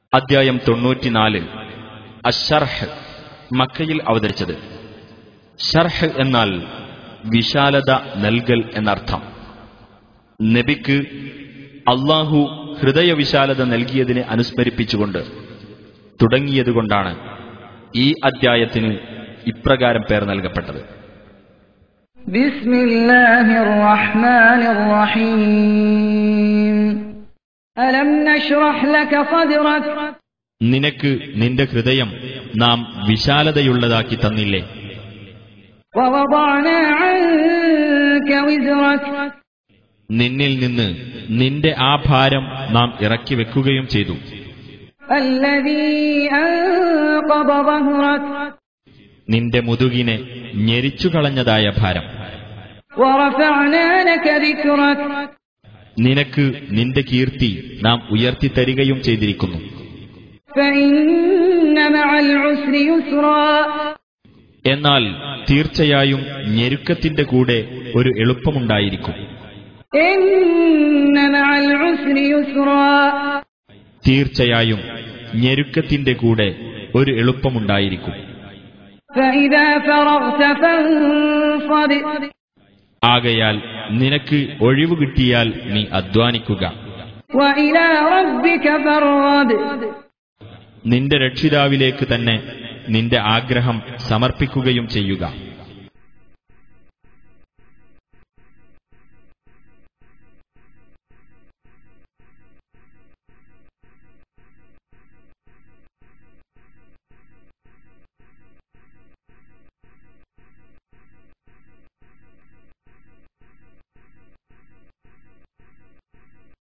അദ്ധ്യായം തൊണ്ണൂറ്റിനാല് അഷർഹ് മക്കയിൽ അവതരിച്ചത് ഷർഹ് എന്നാൽ വിശാലത നൽകൽ എന്നർത്ഥം നബിക്ക് അള്ളാഹു ഹൃദയവിശാലത നൽകിയതിനെ അനുസ്മരിപ്പിച്ചുകൊണ്ട് തുടങ്ങിയതുകൊണ്ടാണ് ഈ അദ്ധ്യായത്തിന് ഇപ്രകാരം പേർ നൽകപ്പെട്ടത് بسم الله الرحمن الرحيم ألم نشرح لك صدرك നിനക്ക് നിന്റെ ഹൃദയം നാം വിശാലതയുള്ളതാക്കി തന്നില്ലേ ووضعنا عنك وزرك നിന്നിൽ നിന്ന് നിന്റെ ആ ഭാരം നാം ഇറക്കി വെക്കുകയും ചെയ്തു الذي أنقض ظهرك നിന്റെ മുതുകിനെ ഞെരിച്ചുകളഞ്ഞതായ ഭാരം ورفعنا لك ذكرك നിനക്ക് നിന്റെ കീർത്തി നാം ഉയർത്തിത്തരികയും ചെയ്തിരിക്കുന്നു فإن مع العسر يسرا എന്നാൽ തീർച്ചയായും ഞെരുക്കത്തിന്റെ കൂടെ ഒരു എളുപ്പമുണ്ടായിരിക്കും إن مع العسر يسرا തീർച്ചയായും ഞെരുക്കത്തിന്റെ കൂടെ ഒരു എളുപ്പമുണ്ടായിരിക്കും فإذا فرغت فانصب ആകയാൽ നിനക്ക് ഒഴിവ് കിട്ടിയാൽ നീ അധ്വാനിക്കുക وإلى ربك فارغب നിന്റെ രക്ഷിതാവിലേക്ക് തന്നെ നിന്റെ ആഗ്രഹം സമർപ്പിക്കുകയും ചെയ്യുക